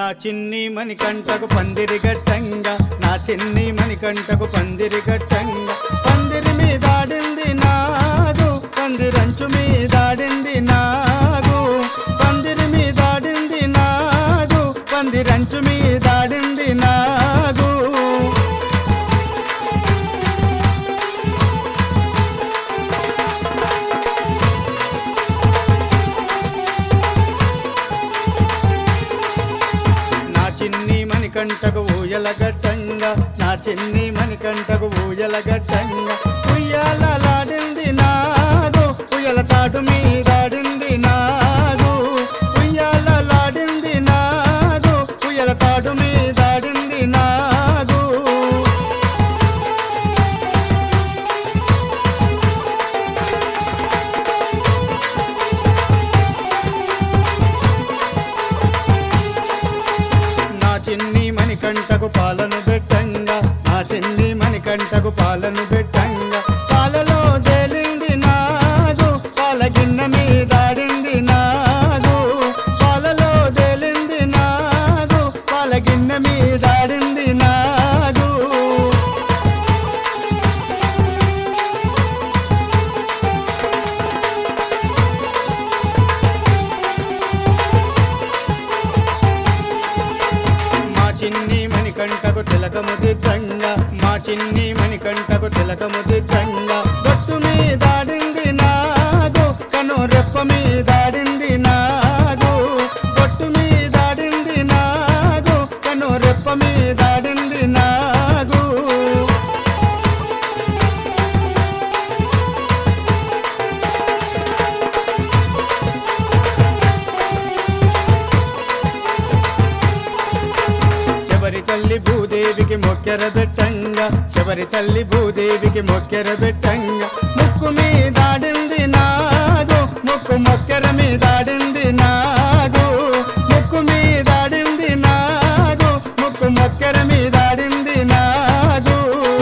నా చిన్ని మణికంటకు పందిరి గట్టంగా నా చిన్ని మణికంటకు పందిరి గట్టంగా పందిరి మీదాడింది నాగు పందిరంచు మీదాడింది నాగు పందిరి మీదాడింది నాగు పందిరంచు మీదాడింది నాగు నా చిన్ని మణికంటకు ఊయల గట్టంగా నా చిన్ని మణికంటకు ఊయల గట్టంగా ఉయ్యాలలాడింది నాగు ఉయ్యల తాటు మీదాడింది నాగు ఉయ్యాలలాడింది నాగు ఉయ్యల తాటు మీదాడింది నాగు నా చిన్ని మణికంటకు పాలను పెట్టంగా నా చిన్ని మణికంటకు పాలను పెట్టంగా పాలలో తేలింది నాగు పాల గిన్నె మీదాడింది నాగు పాలలో తేలింది నాగు పాల గిన్నె మీదాడింది నాగు మా చిన్ని మణికంటకు తిలకము దిద్దంగా మా చిన్ని మణికంటకు తిలకము దిద్దంగా గట్టు మీదాడింది నాగు కను రెప్ప మీదాడింది నాగు గట్టు మీదాడింది నాగు కను రెప్ప మీదాడింది నాగు శబరి తల్లి భూదేవికి మొక్కెర పెట్టంగా శబరి తల్లి భూదేవికి మొక్కెర పెట్టంగా ముక్కు మీదాడింది నాగు ముక్కు మొక్కెర మీదాడింది నాగు ముక్కు మీదాడింది నాగు ముక్కు మొక్కెర మీదాడింది నాగు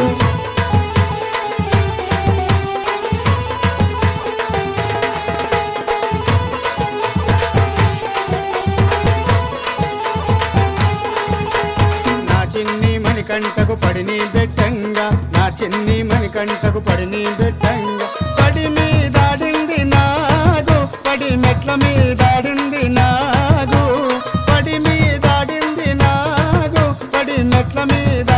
నా చిన్ని మణికంటకు పడిని పెట్టంగా నా చిన్ని మణికంటకు పడిని పెట్టంగా పడి మీదాడింది నాగు పడి మెట్ల మీదాడింది నాగు పడి మీదాడింది నాగు పడి మెట్ల మీద